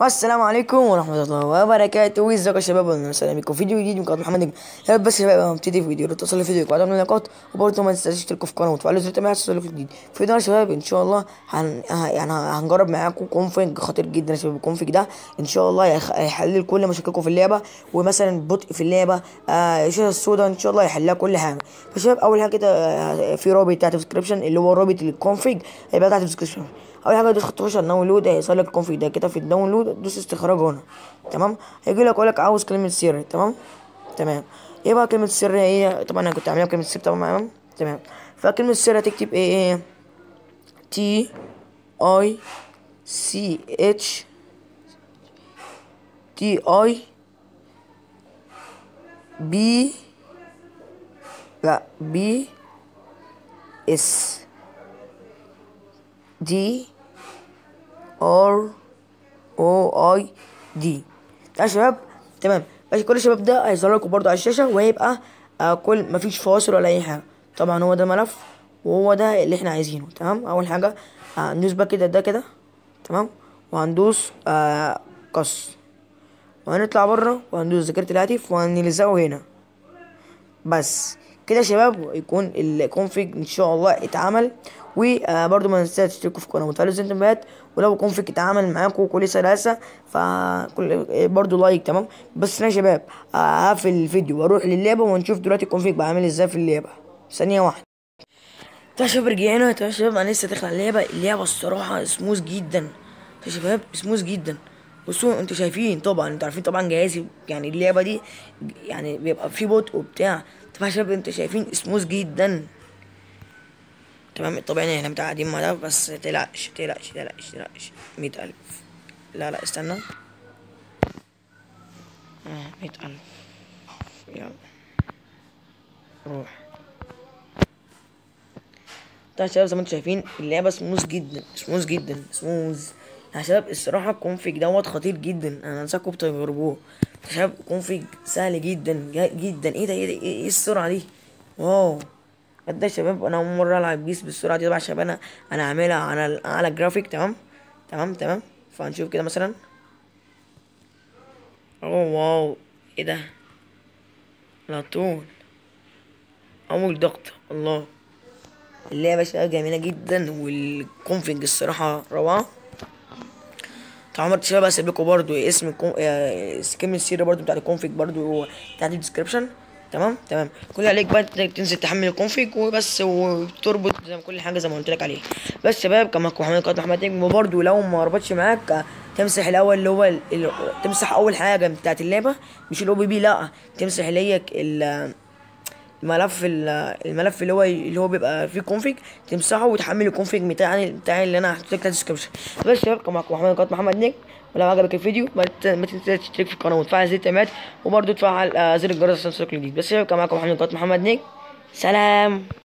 السلام عليكم ورحمة الله وبركاته ازيكم يا شباب انا سلام بكم فيديو جديد من قناة محمد نجم يا رب بس يا شباب ابتدي فيديو لا توصل الفيديو بعد من اللايكات وبرضه ما تنساش تشتركوا في القناة وتفعلوا زر التنبيهات عشان يوصلكوا جديد فيديو يا شباب ان شاء الله هن... ه- يعني هنجرب معاكم كونفيج خطير جدا يا شباب الكونفيج ده ان شاء الله هيخ- هيحل كل مشاكلكم في اللعبة ومثلا بطء في اللعبة آه الشاشة السوداء ان شاء الله هيحلها كل حاجة فشباب اول حاجة كده آه، في رابط تحت الديسكربشن اللي هو رابط الكونفيج هيبقى تحت الديسكربشن اول حاجه تدخل تخش على الداونلود هيظهر لك الكونفيج ده كده في الداونلود دوس استخراج هنا تمام هيجي لك يقول لك عاوز كلمه سر تمام تمام ايه بقى كلمه السر ايه طبعا انا كنت عاملها بكلمه سر طبعا تمام تمام فكلمه السر هتكتب ايه ايه تي اي سي اتش تي اي بي لا بي اس دي ار او اي دي ده يا شباب تمام بس كل الشباب ده هيظهر لكم برضو على الشاشه وهيبقى آه كل مفيش فاصل ولا اي حاجه طبعا هو ده الملف وهو ده اللي احنا عايزينه تمام اول حاجه هندوس بقى كده ده كده تمام وهندوس آه قص وهنطلع بره وهندوس ذاكره الهاتف وهنلزقه هنا بس كده يا شباب يكون الكونفيج ان شاء الله اتعمل وبرضه ما تنساش تشتركوا في القناه وتفعلوا زر التنبيهات ولو الكونفيج اتعمل معاكم كل سلاسه فكل برضه لايك تمام بس انا يا شباب آه، هقفل الفيديو واروح للعبه ونشوف دلوقتي الكونفيج بقى عامل ازاي في اللعبه ثانيه واحده طيب يا شباب رجعنا طيب يا شباب انا لسه داخل على اللعبه اللعبه الصراحه سموث جدا يا شباب سموث جدا بصوا انتوا شايفين طبعا انتوا عارفين طبعا جهازي يعني اللعبه دي يعني بيبقى في بطء وبتاع طبعا يا شباب انتوا شايفين سموث جدا تمام طبعا احنا متعادين مع ده بس تقلقش تقلقش تقلقش تقلقش مية ألف لا لا استنى اه مية ألف يلا روح طيب يا شباب زي ما انتم شايفين اللعبه سموث جدا سموث جدا سموث يا شباب الصراحه الكونفيج دوت خطير جدا انا انصحكم تجربوه يا شباب الكونفيج سهل جدا جا- جدا ايه ده ايه ده ايه ايه السرعه دي واو ده يا شباب انا اول مره العب بيس بالسرعه دي طبعا يا شباب انا انا عاملها على على جرافيك تمام تمام تمام فهنشوف كده مثلا اوه واو ايه ده على طول اول ضغط الله اللعبة يا شباب جميلة جدا والكونفيج الصراحة روعة طبعا برضه شباب هسيب لكم برضه اسم الكون... آه، كلمة السر برضه بتاعت الكونفيج برضه تحت الديسكربشن تمام تمام كل اللي عليك بقى انك تنزل تحمل الكونفيج وبس وتربط زي ما كل حاجه زي ما قلت لك عليها بس شباب كما معاكم محمد قناه محمد نجم وبرضه لو ما ربطش معاك آه، تمسح الاول اللي هو ال... ال... تمسح اول حاجه بتاعت اللعبه مش الاو بي بي لا تمسح اللي هي ال... الملف ال- الملف اللي هو اللي هو بيبقى فيه كونفيج تمسحه وتحمل الكونفيج بتاعي بتاعي اللي انا هحطه لك تحت الديسكربشن بس يا شباب كان معاكم محمد قناه محمد نجم ولو عجبك الفيديو ما ت- ما تنساش تشترك في القناه وتفعل زر التنبيهات وبرضه تفعل آه، زر الجرس عشان يوصلك الجديد بس يا شباب كان معاكم محمد قناه محمد نجم سلام